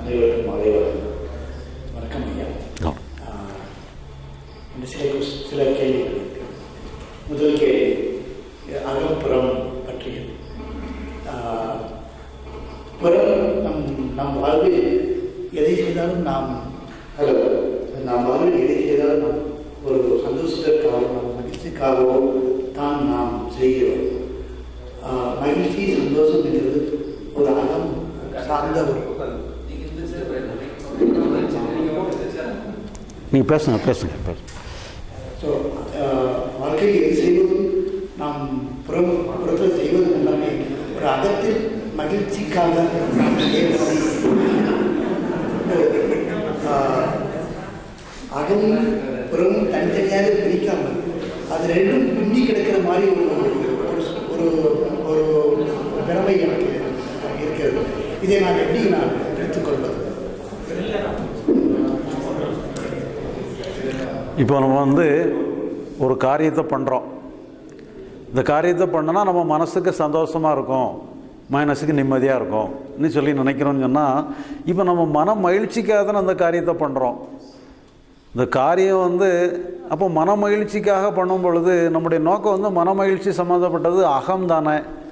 அனைவருக்கும் மாலை வணக்கம் வணக்கம் ஐயா ஆஹ், இந்த சில கொஸ்- சில கேள்விகள் இருக்கு. முதல் கேள்வி அகப்புறம் பற்றியது ஆஹ், புறம் நம் நம் வாழ்வில் எதை செய்தாலும் நாம் ஹலோ நாம் வாழ்வில் எதை செய்தாலும் நாம் ஒரு சந்தோஷத்திற்காகவும் நம் மகிழ்ச்சிக்காகவும் தான் நாம் செய்கிறோம் ஆஹ், மகிழ்ச்சி சந்தோஷம் என்பது ஒரு அகம் சார்ந்த ஒரு நீங்கள் பேசுங்க பேசுங்க பேசுங்க ஸோ வாழ்க்கையில் எது செய்வதும் நாம் புறம் புறத்தில் செய்வதும் எல்லாமே ஒரு அகத்தில் மகிழ்ச்சிக்காக நாம் செய்யப்படும் ஆஹ், அகமும் புறமும் தனித்தனியாக பிரிக்காமல் அது ரெண்டும் பின்னி கிடக்கிற மாதிரி ஒரு ஒரு ஒரு ஒரு திறமை எனக்கு இருக்கிறது இதை நான் எப்படி நான் எடுத்துக்கொள்வது இப்போ நம்ம வந்து ஒரு காரியத்தை பண்ணுறோம் இந்த காரியத்தை பண்ணனா நம்ம மனசுக்கு சந்தோஷமாக இருக்கும் மனசுக்கு நிம்மதியாக இருக்கும்னு சொல்லி நினைக்கிறோம்னு சொன்னால் இப்போ நம்ம மன மகிழ்ச்சிக்காக தானே அந்த காரியத்தை பண்ணுறோம் இந்த காரியம் வந்து அப்போ மன மகிழ்ச்சிக்காக பண்ணும் பொழுது நம்முடைய நோக்கம் வந்து மன மகிழ்ச்சி சம்மந்தப்பட்டது அகம் தானே